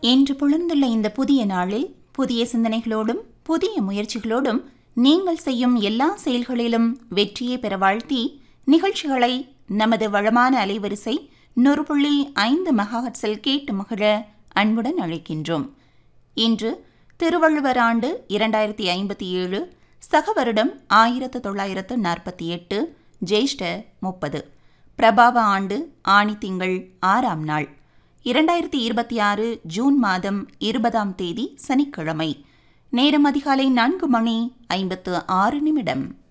இன்று புலர்ந்துள்ள இந்த புதிய நாளில் புதிய சிந்தனைகளோடும் புதிய முயற்சிகளோடும் நீங்கள் செய்யும் எல்லா செயல்களிலும் வெற்றியை பெற வாழ்த்தி நிகழ்ச்சிகளை நமது வளமான அலைவரிசை நூறு புள்ளி ஐந்து மெகாஹட்ஸில் கேட்டு மகிழ அன்புடன் அழைக்கின்றோம் இன்று திருவள்ளுவர் ஆண்டு இரண்டாயிரத்தி ஐம்பத்தி ஏழு சக வருடம் ஆயிரத்து தொள்ளாயிரத்து நாற்பத்தி எட்டு ஜேஷ்ட முப்பது பிரபாவ ஆண்டு ஆணி திங்கள் ஆறாம் நாள் இரண்டாயிரத்தி இருபத்தி ஆறு ஜூன் மாதம் இருபதாம் தேதி சனிக்கிழமை நேரம் அதிகாலை நான்கு மணி ஐம்பத்து ஆறு நிமிடம்